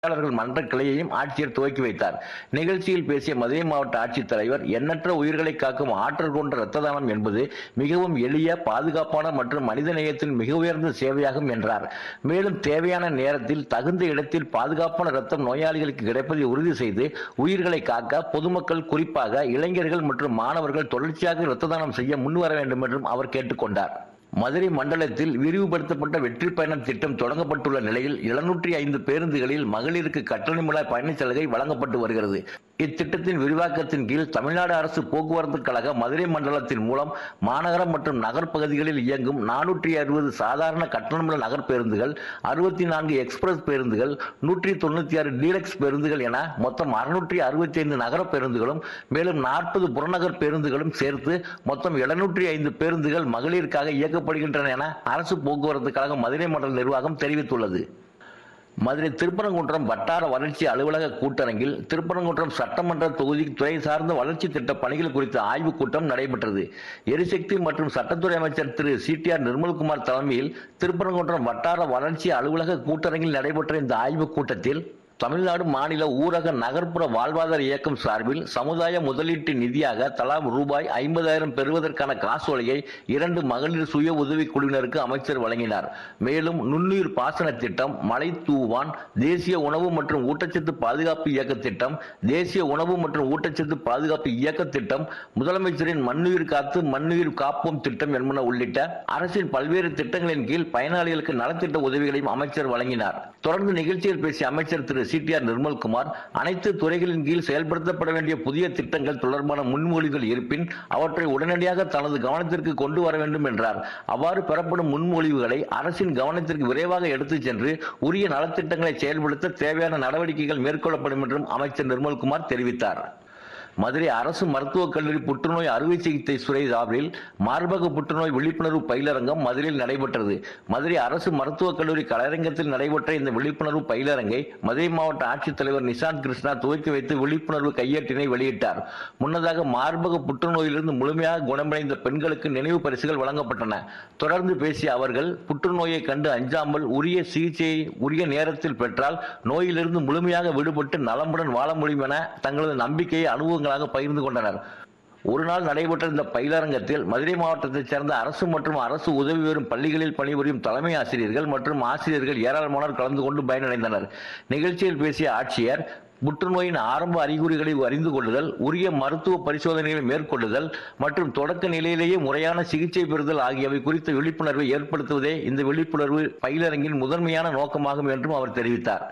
தொழிலாளர்கள் மன்ற கிளையையும் ஆட்சியர் துவக்கி வைத்தார் நிகழ்ச்சியில் பேசிய மதுரை மாவட்ட ஆட்சித்தலைவர் எண்ணற்ற உயிர்களை காக்கும் ஆற்றல் கொண்ட இரத்த தானம் என்பது மிகவும் எளிய பாதுகாப்பான மற்றும் மனித நேயத்தின் மிக உயர்ந்த சேவையாகும் என்றார் மேலும் தேவையான நேரத்தில் தகுந்த இடத்தில் பாதுகாப்பான இரத்தம் நோயாளிகளுக்கு கிடைப்பதை உறுதி செய்து உயிர்களை காக்க பொதுமக்கள் குறிப்பாக இளைஞர்கள் மற்றும் மாணவர்கள் தொடர்ச்சியாக இரத்த தானம் செய்ய முன்வர வேண்டும் என்றும் அவர் கேட்டுக்கொண்டார் மதுரை மண்டலத்தில் விரிவுபடுத்தப்பட்ட வெற்றி பயணம் திட்டம் தொடங்கப்பட்டுள்ள நிலையில் எழுநூற்றி ஐந்து பேருந்துகளில் மகளிருக்கு கட்டணமில்லா பயணச் சலுகை வழங்கப்பட்டு வருகிறது இத்திட்டத்தின் விரிவாக்கத்தின் கீழ் தமிழ்நாடு அரசு போக்குவரத்து கழக மதுரை மண்டலத்தின் மூலம் மாநகரம் மற்றும் நகர்ப்பகுதிகளில் இயங்கும் நானூற்றி அறுபது சாதாரண கட்டணமில்லா நகர் பேருந்துகள் அறுபத்தி நான்கு எக்ஸ்பிரஸ் பேருந்துகள் நூற்றி தொண்ணூத்தி ஆறு டீலக்ஸ் பேருந்துகள் என மொத்தம் அறுநூற்றி அறுபத்தி ஐந்து நகர பேருந்துகளும் மேலும் நாற்பது புறநகர் பேருந்துகளும் சேர்த்து மொத்தம் எழுநூற்றி ஐந்து பேருந்துகள் மகளிருக்காக இயக்கப்படுகின்றன என அரசு போக்குவரத்து கழகம் மதுரை மண்டல நிர்வாகம் தெரிவித்துள்ளது மதுரை திருப்பரங்குன்றம் வட்டார வளர்ச்சி அலுவலக கூட்டரங்கில் திருப்பரங்குன்றம் சட்டமன்ற தொகுதி துறை சார்ந்த வளர்ச்சி திட்ட பணிகள் குறித்த ஆய்வுக் கூட்டம் நடைபெற்றது எரிசக்தி மற்றும் சட்டத்துறை அமைச்சர் திரு சிடிஆர் நிர்மல்குமார் தலைமையில் திருப்பரங்குன்றம் வட்டார வளர்ச்சி அலுவலக கூட்டரங்கில் நடைபெற்ற இந்த ஆய்வுக் கூட்டத்தில் தமிழ்நாடு மாநில ஊரக நகர்ப்புற வாழ்வாதார இயக்கம் சார்பில் சமுதாய முதலீட்டு நிதியாக தலா ரூபாய் ஐம்பதாயிரம் பெறுவதற்கான காசோலையை இரண்டு மகளிர் சுய உதவி குழுவினருக்கு அமைச்சர் வழங்கினார் மேலும் நுண்ணுயிர் பாசன திட்டம் மலை தூவான் தேசிய உணவு மற்றும் ஊட்டச்சத்து பாதுகாப்பு இயக்க திட்டம் தேசிய உணவு மற்றும் ஊட்டச்சத்து பாதுகாப்பு இயக்க திட்டம் முதலமைச்சரின் மண்ணுயிர் காத்து மண்ணுயிர் காப்போம் திட்டம் என்பன உள்ளிட்ட அரசின் பல்வேறு திட்டங்களின் கீழ் பயனாளிகளுக்கு நலத்திட்ட உதவிகளையும் அமைச்சர் வழங்கினார் தொடர்ந்து நிகழ்ச்சியில் பேசிய அமைச்சர் திரு சிடிஆர் நிர்மல்குமார் அனைத்து துறைகளின் கீழ் செயல்படுத்தப்பட வேண்டிய புதிய திட்டங்கள் தொடர்பான முன்மொழிகள் இருப்பின் அவற்றை உடனடியாக தனது கவனத்திற்கு கொண்டு வர வேண்டும் என்றார் அவ்வாறு பெறப்படும் முன்மொழிவுகளை அரசின் கவனத்திற்கு விரைவாக எடுத்துச் சென்று உரிய நலத்திட்டங்களை செயல்படுத்த தேவையான நடவடிக்கைகள் மேற்கொள்ளப்படும் என்றும் அமைச்சர் நிர்மல்குமார் தெரிவித்தார் மதுரை அரசு மருத்துவக் கல்லூரி புற்றுநோய் அறுவை சிகிச்சை துறை சார்பில் மார்பக புற்றுநோய் விழிப்புணர்வு பயிலரங்கம் மதுரையில் நடைபெற்றது மதுரை அரசு மருத்துவக் கல்லூரி கலையரங்கத்தில் நடைபெற்ற இந்த விழிப்புணர்வு பயிலரங்கை மதுரை மாவட்ட ஆட்சித்தலைவர் நிஷாந்த் கிருஷ்ணா துவக்கி வைத்து விழிப்புணர்வு கையேட்டினை வெளியிட்டார் முன்னதாக மார்பக புற்றுநோயிலிருந்து முழுமையாக குணமடைந்த பெண்களுக்கு நினைவு பரிசுகள் வழங்கப்பட்டன தொடர்ந்து பேசிய அவர்கள் புற்றுநோயை கண்டு அஞ்சாமல் உரிய சிகிச்சையை உரிய நேரத்தில் பெற்றால் நோயிலிருந்து முழுமையாக விடுபட்டு நலமுடன் வாழ முடியும் என தங்களது நம்பிக்கையை அனுபவங்களாக பகிர்ந்து கொண்டனர் ஒரு நாள் நடைபெற்ற இந்த பயிலரங்கத்தில் மதுரை மாவட்டத்தைச் சேர்ந்த அரசு மற்றும் அரசு உதவி பெறும் பள்ளிகளில் பணிபுரியும் தலைமை ஆசிரியர்கள் மற்றும் ஆசிரியர்கள் ஏராளமானோர் கலந்து கொண்டு பயனடைந்தனர் நிகழ்ச்சியில் பேசிய ஆட்சியர் புற்றுநோயின் ஆரம்ப அறிகுறிகளை அறிந்து கொள்ளுதல் உரிய மருத்துவ பரிசோதனைகளை மேற்கொள்ளுதல் மற்றும் தொடக்க நிலையிலேயே முறையான சிகிச்சை பெறுதல் ஆகியவை குறித்த விழிப்புணர்வை ஏற்படுத்துவதே இந்த விழிப்புணர்வு பயிலரங்கின் முதன்மையான நோக்கமாகும் என்றும் அவர் தெரிவித்தார்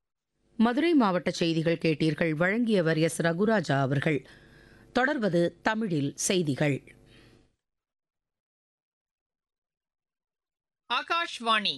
மதுரை மாவட்ட செய்திகள் கேட்டீர்கள் வழங்கியவர் எஸ் ரகுராஜா அவர்கள் தொடர்வது தமிழில் செய்திகள் ஆகாஷ்வாணி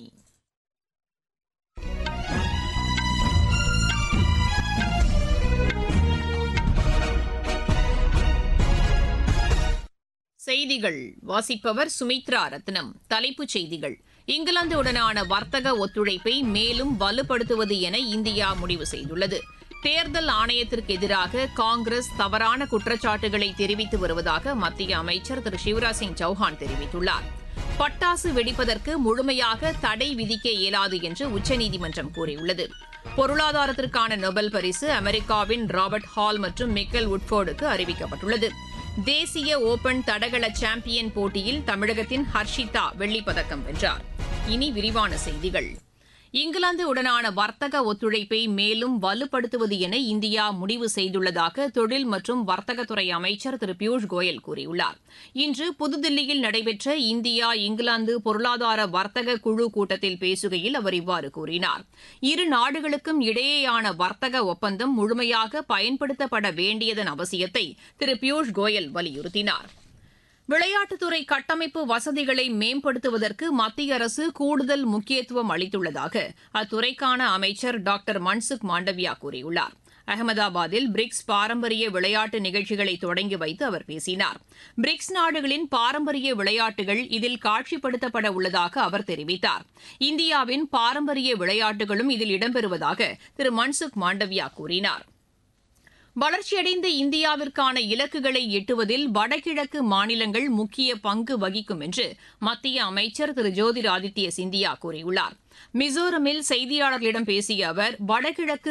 செய்திகள் வாசிப்பவர் சுமித்ரா ரத்னம் தலைப்புச் செய்திகள் இங்கிலாந்துடனான வர்த்தக ஒத்துழைப்பை மேலும் வலுப்படுத்துவது என இந்தியா முடிவு செய்துள்ளது தேர்தல் ஆணையத்திற்கு எதிராக காங்கிரஸ் தவறான குற்றச்சாட்டுகளை தெரிவித்து வருவதாக மத்திய அமைச்சர் திரு சிவராஜ் சிங் சௌஹான் தெரிவித்துள்ளார் பட்டாசு வெடிப்பதற்கு முழுமையாக தடை விதிக்க இயலாது என்று உச்சநீதிமன்றம் கூறியுள்ளது பொருளாதாரத்திற்கான நொபல் பரிசு அமெரிக்காவின் ராபர்ட் ஹால் மற்றும் மிக்கல் உட்ஃபோர்டுக்கு அறிவிக்கப்பட்டுள்ளது தேசிய ஓபன் தடகள சாம்பியன் போட்டியில் தமிழகத்தின் ஹர்ஷிதா வெள்ளிப்பதக்கம் வென்றார் இனி விரிவான செய்திகள் இங்கிலாந்து உடனான வர்த்தக ஒத்துழைப்பை மேலும் வலுப்படுத்துவது என இந்தியா முடிவு செய்துள்ளதாக தொழில் மற்றும் வர்த்தகத்துறை அமைச்சர் திரு பியூஷ் கோயல் கூறியுள்ளார் இன்று புதுதில்லியில் நடைபெற்ற இந்தியா இங்கிலாந்து பொருளாதார வர்த்தக குழு கூட்டத்தில் பேசுகையில் அவர் இவ்வாறு கூறினார் இரு நாடுகளுக்கும் இடையேயான வர்த்தக ஒப்பந்தம் முழுமையாக பயன்படுத்தப்பட வேண்டியதன் அவசியத்தை திரு பியூஷ் கோயல் வலியுறுத்தினார் விளையாட்டுத்துறை கட்டமைப்பு வசதிகளை மேம்படுத்துவதற்கு மத்திய அரசு கூடுதல் முக்கியத்துவம் அளித்துள்ளதாக அத்துறைக்கான அமைச்சர் டாக்டர் மன்சுக் மாண்டவியா கூறியுள்ளார் அகமதாபாத்தில் பிரிக்ஸ் பாரம்பரிய விளையாட்டு நிகழ்ச்சிகளை தொடங்கி வைத்து அவர் பேசினார் பிரிக்ஸ் நாடுகளின் பாரம்பரிய விளையாட்டுகள் இதில் காட்சிப்படுத்தப்பட உள்ளதாக அவர் தெரிவித்தார் இந்தியாவின் பாரம்பரிய விளையாட்டுகளும் இதில் இடம்பெறுவதாக திரு மன்சுக் மாண்டவியா கூறினார் வளர்ச்சியடைந்த இந்தியாவிற்கான இலக்குகளை எட்டுவதில் வடகிழக்கு மாநிலங்கள் முக்கிய பங்கு வகிக்கும் என்று மத்திய அமைச்சர் திரு ஜோதிர் ஆதித்ய சிந்தியா கூறியுள்ளார் மிசோரமில் செய்தியாளர்களிடம் பேசிய அவர் வடகிழக்கு